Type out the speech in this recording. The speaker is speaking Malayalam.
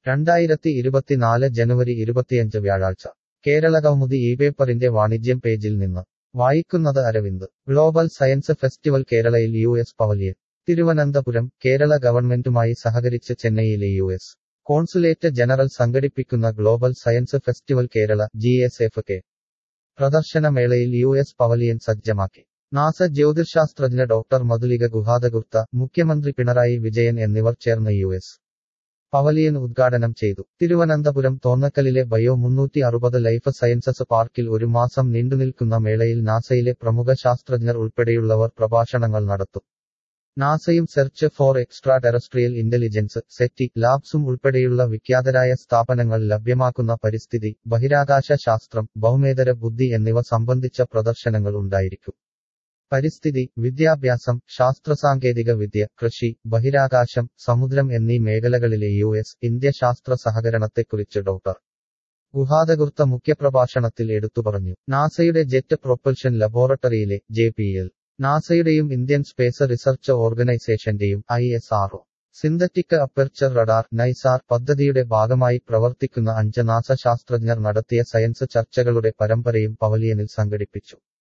രണ്ടായിരത്തി ഇരുപത്തിനാല് ജനുവരി ഇരുപത്തിയഞ്ച് വ്യാഴാഴ്ച കേരളകൗമുദി ഈ പേപ്പറിന്റെ വാണിജ്യം പേജിൽ നിന്ന് വായിക്കുന്നത് അരവിന്ദ് ഗ്ലോബൽ സയൻസ് ഫെസ്റ്റിവൽ കേരളയിൽ U S pavilion Thiruvananthapuram Kerala ഗവൺമെന്റുമായി സഹകരിച്ച് ചെന്നൈയിലെ യു എസ് കോൺസുലേറ്റ് ജനറൽ സംഘടിപ്പിക്കുന്ന global science festival Kerala G S F K പ്രദർശനമേളയിൽ യു എസ് പവലിയൻ സജ്ജമാക്കി നാസ ജ്യോതിശാസ്ത്രജ്ഞ ഡോക്ടർ മധുലിക ഗുഹാദഗുപ്ത മുഖ്യമന്ത്രി പിണറായി വിജയൻ എന്നിവർ ചേർന്ന് യു എസ് പവലിയൻ ഉദ്ഘാടനം ചെയ്തു തിരുവനന്തപുരം തോന്നക്കലിലെ ബയോ മുന്നൂറ്റി അറുപത് ലൈഫ് സയൻസസ് പാർക്കിൽ ഒരു മാസം നീണ്ടുനിൽക്കുന്ന മേളയിൽ നാസയിലെ പ്രമുഖ ശാസ്ത്രജ്ഞർ ഉൾപ്പെടെയുള്ളവർ പ്രഭാഷണങ്ങൾ നടത്തും നാസയും search for extra terrestrial intelligence SETI ലാബ്സും ഉൾപ്പെടെയുള്ള വിഖ്യാതരായ സ്ഥാപനങ്ങൾ ലഭ്യമാക്കുന്ന പരിസ്ഥിതി ബഹിരാകാശ ശാസ്ത്രം ഭൗമേതര ബുദ്ധി എന്നിവ സംബന്ധിച്ച പ്രദർശനങ്ങൾ ഉണ്ടായിരിക്കും പരിസ്ഥിതി വിദ്യാഭ്യാസം ശാസ്ത്രസാങ്കേതിക വിദ്യ കൃഷി ബഹിരാകാശം സമുദ്രം എന്നീ മേഖലകളിലെ യു എസ് ഇന്ത്യ ശാസ്ത്ര സഹകരണത്തെക്കുറിച്ച് ഡോക്ടർ ഗുഹാദകുർത്ത മുഖ്യപ്രഭാഷണത്തിൽ എടുത്തു പറഞ്ഞു നാസയുടെ ജെറ്റ് പ്രൊപ്പൽഷൻ ലബോറട്ടറിയിലെ ജെ പി എൽ നാസയുടെയും ഇന്ത്യൻ സ്പേസ് റിസർച്ച് ഓർഗനൈസേഷന്റെയും I S RO synthetic aperture radar NISAR പദ്ധതിയുടെ ഭാഗമായി പ്രവർത്തിക്കുന്ന അഞ്ച് നാസ ശാസ്ത്രജ്ഞർ നടത്തിയ സയൻസ് ചർച്ചകളുടെ പരമ്പരയും പവലിയനിൽ സംഘടിപ്പിച്ചു